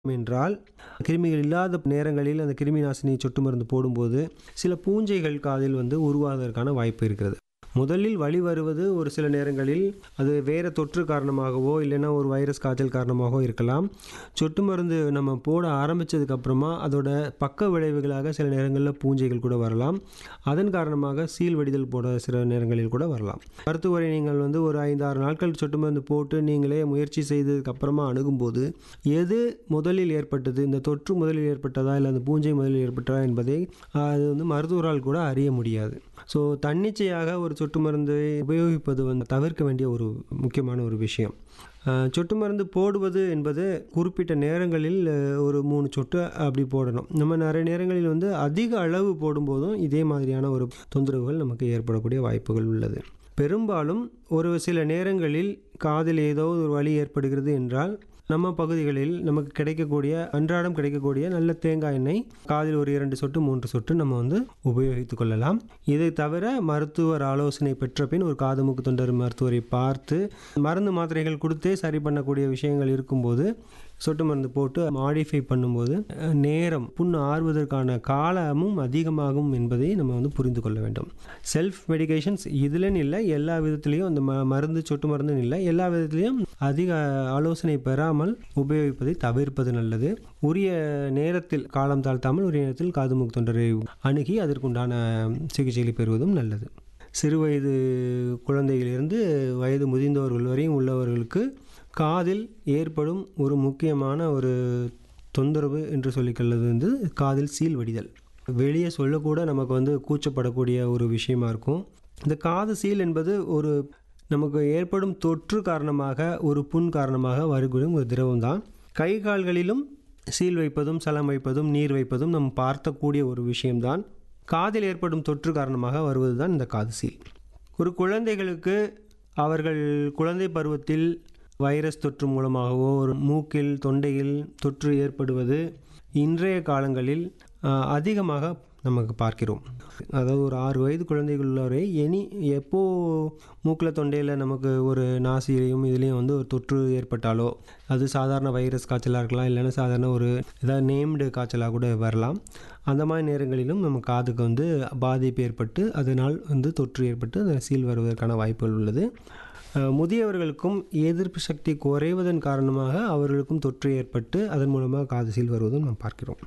என்றால் கிருமிகள் இல்லாத நேரங்களில் அந்த கிருமி நாசினி சொட்டு மருந்து போடும்போது சில பூஞ்சைகள் காதில் வந்து உருவாவதற்கான வாய்ப்பு இருக்கிறது முதலில் வலி வருவது ஒரு சில நேரங்களில் அது வேறு தொற்று காரணமாகவோ இல்லைன்னா ஒரு வைரஸ் காய்ச்சல் காரணமாகவோ இருக்கலாம் சொட்டு மருந்து நம்ம போட ஆரம்பித்ததுக்கு அப்புறமா அதோட பக்க விளைவுகளாக சில நேரங்களில் பூஞ்சைகள் கூட வரலாம் அதன் காரணமாக சீல் வடிதல் போட சில நேரங்களில் கூட வரலாம் மருத்துவரை நீங்கள் வந்து ஒரு ஐந்து ஆறு நாட்கள் சொட்டு மருந்து போட்டு நீங்களே முயற்சி செய்ததுக்கு அப்புறமா அணுகும்போது எது முதலில் ஏற்பட்டது இந்த தொற்று முதலில் ஏற்பட்டதா இல்லை அந்த பூஞ்சை முதலில் ஏற்பட்டதா என்பதை அது வந்து மருத்துவரால் கூட அறிய முடியாது ஸோ தன்னிச்சையாக ஒரு சொட்டு மருந்தை உபயோகிப்பது வந்து தவிர்க்க வேண்டிய ஒரு முக்கியமான ஒரு விஷயம் அஹ், சொட்டு மருந்து போடுவது என்பது குறிப்பிட்ட நேரங்களில் அஹ், ஒரு மூணு சொட்டு அப்படி போடணும் நம்ம நிறைய நேரங்களில் வந்து அதிக அளவு போடும்போதும் இதே மாதிரியான ஒரு தொந்தரவுகள் நமக்கு ஏற்படக்கூடிய வாய்ப்புகள் உள்ளது பெரும்பாலும் ஒரு சில நேரங்களில் காதில் ஏதோ ஒரு வலி ஏற்படுகிறது என்றால் நம்ம பகுதிகளில் நமக்கு கிடைக்கக்கூடிய அன்றாடம் கிடைக்கக்கூடிய நல்ல தேங்காய் எண்ணெய் காதில் ஒரு இரண்டு சொட்டு மூன்று சொட்டு நம்ம வந்து உபயோகித்து கொள்ளலாம் இதை தவிர மருத்துவர் ஆலோசனை பெற்ற பின் ஒரு காது மூக்கு தொண்டர் மருத்துவரை பார்த்து மருந்து மாத்திரைகள் கொடுத்தே சரி பண்ணக்கூடிய விஷயங்கள் இருக்கும்போது சொட்டு மருந்து போட்டு மாடிஃபை பண்ணும்போது அஹ், நேரம் புண் ஆறுவதற்கான காலமும் அதிகமாகும் என்பதை நம்ம வந்து புரிந்து கொள்ள வேண்டும் செல்ஃப் மெடிகேஷன்ஸ் இதுலன்னு இல்லை எல்லா விதத்துலேயும் அந்த ம மருந்து சொட்டு மருந்துன்னு இல்லை எல்லா விதத்துலேயும் அதிக ஆலோசனை பெறாமல் உபயோகிப்பதை தவிர்ப்பது நல்லது உரிய நேரத்தில் காலம் தாழ்த்தாமல் உரிய நேரத்தில் காது மூக்கு தொண்டரை அணுகி அதற்குண்டான சிகிச்சைகளை பெறுவதும் நல்லது சிறு வயது குழந்தையிலிருந்து வயது முதிர்ந்தவர்கள் வரையும் உள்ளவர்களுக்கு காதில் ஏற்படும் ஒரு முக்கியமான ஒரு தொந்தரவு என்று சொல்லிக்கொள்வது வந்து காதில் சீல் வடிதல் வெளியே சொல்லக்கூட நமக்கு வந்து கூச்சப்படக்கூடிய ஒரு விஷயமா இருக்கும் இந்த காது சீல் என்பது ஒரு நமக்கு ஏற்படும் தொற்று காரணமாக ஒரு புண் காரணமாக வரக்கூடிய ஒரு திரவம் தான் கை கால்களிலும் சீல் வைப்பதும் சலம் வைப்பதும் நீர் வைப்பதும் நம்ம பார்த்தக்கூடிய ஒரு விஷயம்தான் காதில் ஏற்படும் தொற்று காரணமாக வருவது தான் இந்த காது சீல் ஒரு குழந்தைகளுக்கு அவர்கள் குழந்தை பருவத்தில் வைரஸ் தொற்று மூலமாகவோ ஒரு மூக்கில் தொண்டையில் தொற்று ஏற்படுவது இன்றைய காலங்களில் ஆஹ், அதிகமாக நமக்கு பார்க்கிறோம் அதாவது ஒரு ஆறு வயது குழந்தைகள் உள்ளவரை எனி எப்போ மூக்கில் தொண்டையில் நமக்கு ஒரு நாசிலையும் இதுலேயும் வந்து ஒரு தொற்று ஏற்பட்டாலோ அது சாதாரண வைரஸ் காய்ச்சலாக இருக்கலாம் இல்லைன்னா சாதாரண ஒரு ஏதாவது நேம்டு காய்ச்சலாக கூட வரலாம் அந்த மாதிரி நேரங்களிலும் நம்ம காதுக்கு வந்து பாதிப்பு ஏற்பட்டு அதனால் வந்து தொற்று ஏற்பட்டு அந்த சீல் வருவதற்கான வாய்ப்புகள் உள்ளது அஹ், முதியவர்களுக்கும் எதிர்ப்பு சக்தி குறைவதன் காரணமாக அவர்களுக்கும் தொற்று ஏற்பட்டு அதன் மூலமாக காது சீல் வருவதும் நாம் பார்க்கிறோம்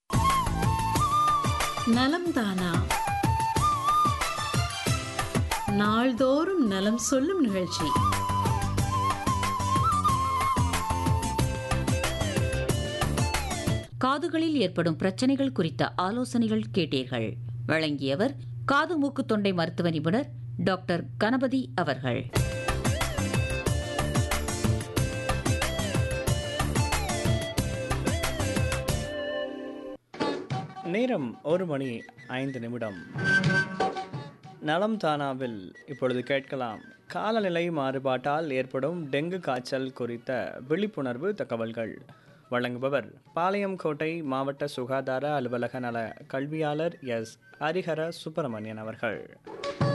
நலம் தானா நாள்தோறும் நலம் சொல்லும் நிகழ்ச்சி காதுகளில் ஏற்படும் பிரச்சனைகள் குறித்த ஆலோசனைகள் கேட்டீர்கள் வழங்கியவர் காது மூக்கு தொண்டை மருத்துவ நிபுணர் டாக்டர் கணபதி அவர்கள் நேரம் ஒரு மணி ஐந்து நிமிடம் நலம் தானாவில் இப்பொழுது கேட்கலாம் காலநிலை மாறுபாட்டால் ஏற்படும் டெங்கு காய்ச்சல் குறித்த விழிப்புணர்வு தகவல்கள் வழங்குபவர் பாளையங்கோட்டை மாவட்ட சுகாதார அலுவலக நல கல்வியாளர் எஸ் ஹரிஹர சுப்பிரமணியன் அவர்கள்